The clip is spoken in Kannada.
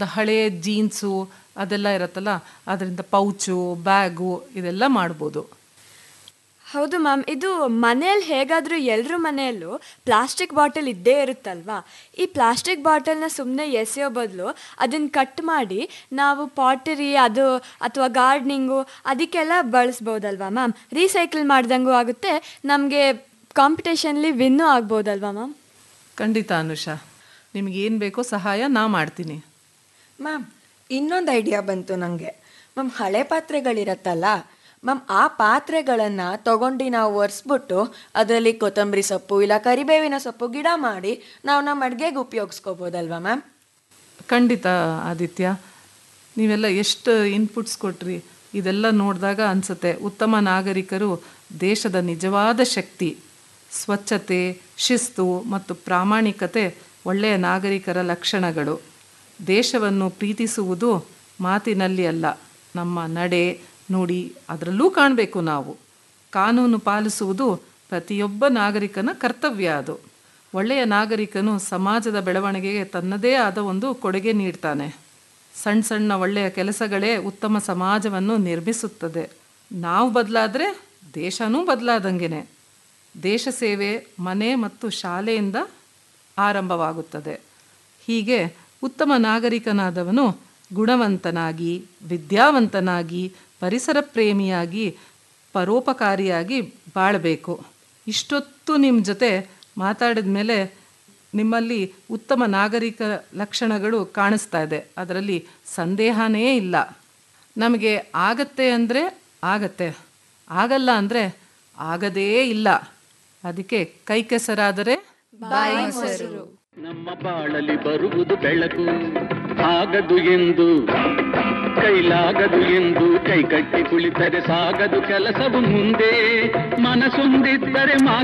ಹಳೆಯ ಜೀನ್ಸು ಅದೆಲ್ಲ ಇರುತ್ತಲ್ಲ ಅದರಿಂದ ಪೌಚು ಬ್ಯಾಗು ಇದೆಲ್ಲ ಮಾಡ್ಬೋದು ಹೌದು ಮ್ಯಾಮ್ ಇದು ಮನೆಯಲ್ಲಿ ಹೇಗಾದರೂ ಎಲ್ಲರ ಮನೆಯಲ್ಲೂ ಪ್ಲಾಸ್ಟಿಕ್ ಬಾಟಲ್ ಇದ್ದೇ ಇರುತ್ತಲ್ವಾ ಈ ಪ್ಲಾಸ್ಟಿಕ್ ಬಾಟಲ್ನ ಸುಮ್ಮನೆ ಎಸೆಯೋ ಬದಲು ಅದನ್ನು ಕಟ್ ಮಾಡಿ ನಾವು ಪಾಟರಿ ಅದು ಅಥವಾ ಗಾರ್ಡ್ನಿಂಗು ಅದಕ್ಕೆಲ್ಲ ಬಳಸ್ಬೋದಲ್ವಾ ಮ್ಯಾಮ್ ರೀಸೈಕಲ್ ಮಾಡ್ದಂಗೂ ಆಗುತ್ತೆ ನಮಗೆ ಕಾಂಪಿಟೇಷನ್ಲಿ ವಿನ್ನೂ ಆಗ್ಬೋದಲ್ವಾ ಮ್ಯಾಮ್ ಖಂಡಿತ ಅನುಷಾ ನಿಮ್ಗೆ ಏನು ಬೇಕೋ ಸಹಾಯ ನಾ ಮಾಡ್ತೀನಿ ಮ್ಯಾಮ್ ಇನ್ನೊಂದು ಐಡಿಯಾ ಬಂತು ನನಗೆ ಮ್ಯಾಮ್ ಹಳೆ ಪಾತ್ರೆಗಳಿರತ್ತಲ್ಲ ಮ್ಯಾಮ್ ಆ ಪಾತ್ರೆಗಳನ್ನು ತಗೊಂಡು ನಾವು ಒರೆಸ್ಬಿಟ್ಟು ಅದರಲ್ಲಿ ಕೊತ್ತಂಬರಿ ಸೊಪ್ಪು ಇಲ್ಲ ಕರಿಬೇವಿನ ಸೊಪ್ಪು ಗಿಡ ಮಾಡಿ ನಾವು ನಮ್ಮ ಅಡುಗೆಗೆ ಉಪಯೋಗಿಸ್ಕೋಬೋದಲ್ವಾ ಮ್ಯಾಮ್ ಖಂಡಿತ ಆದಿತ್ಯ ನೀವೆಲ್ಲ ಎಷ್ಟು ಇನ್ಪುಟ್ಸ್ ಕೊಟ್ರಿ ಇದೆಲ್ಲ ನೋಡಿದಾಗ ಅನಿಸುತ್ತೆ ಉತ್ತಮ ನಾಗರಿಕರು ದೇಶದ ನಿಜವಾದ ಶಕ್ತಿ ಸ್ವಚ್ಛತೆ ಶಿಸ್ತು ಮತ್ತು ಪ್ರಾಮಾಣಿಕತೆ ಒಳ್ಳೆಯ ನಾಗರಿಕರ ಲಕ್ಷಣಗಳು ದೇಶವನ್ನು ಪ್ರೀತಿಸುವುದು ಮಾತಿನಲ್ಲಿ ಅಲ್ಲ ನಮ್ಮ ನಡೆ ನುಡಿ ಅದರಲ್ಲೂ ಕಾಣಬೇಕು ನಾವು ಕಾನೂನು ಪಾಲಿಸುವುದು ಪ್ರತಿಯೊಬ್ಬ ನಾಗರಿಕನ ಕರ್ತವ್ಯ ಅದು ಒಳ್ಳೆಯ ನಾಗರಿಕನು ಸಮಾಜದ ಬೆಳವಣಿಗೆಗೆ ತನ್ನದೇ ಆದ ಒಂದು ಕೊಡುಗೆ ನೀಡ್ತಾನೆ ಸಣ್ಣ ಸಣ್ಣ ಒಳ್ಳೆಯ ಕೆಲಸಗಳೇ ಉತ್ತಮ ಸಮಾಜವನ್ನು ನಿರ್ಮಿಸುತ್ತದೆ ನಾವು ಬದಲಾದರೆ ದೇಶನೂ ಬದಲಾದಂಗೆನೆ ದೇಶ ಸೇವೆ ಮನೆ ಮತ್ತು ಶಾಲೆಯಿಂದ ಆರಂಭವಾಗುತ್ತದೆ ಹೀಗೆ ಉತ್ತಮ ನಾಗರಿಕನಾದವನು ಗುಣವಂತನಾಗಿ ವಿದ್ಯಾವಂತನಾಗಿ ಪರಿಸರ ಪ್ರೇಮಿಯಾಗಿ ಪರೋಪಕಾರಿಯಾಗಿ ಬಾಳಬೇಕು ಇಷ್ಟೊತ್ತು ನಿಮ್ಮ ಜೊತೆ ಮಾತಾಡಿದ ಮೇಲೆ ನಿಮ್ಮಲ್ಲಿ ಉತ್ತಮ ನಾಗರಿಕ ಲಕ್ಷಣಗಳು ಕಾಣಿಸ್ತಾ ಇದೆ ಅದರಲ್ಲಿ ಸಂದೇಹನೇ ಇಲ್ಲ ನಮಗೆ ಆಗತ್ತೆ ಅಂದರೆ ಆಗತ್ತೆ ಆಗಲ್ಲ ಅಂದರೆ ಆಗದೇ ಇಲ್ಲ ಅದಕ್ಕೆ ಕೈ ಕೆಸರಾದರೆ ನಮ್ಮ ಬಾಳಲಿ ಬರುವುದು ಬೆಳಕು ಆಗದು ಎಂದು ಕೈಲಾಗದು ಎಂದು ಕೈ ಕಟ್ಟಿ ಕುಳಿತರೆ ಸಾಗದು ಕೆಲಸವು ಮುಂದೆ ಮನಸೊಂದಿದ್ದರೆ ಮಾ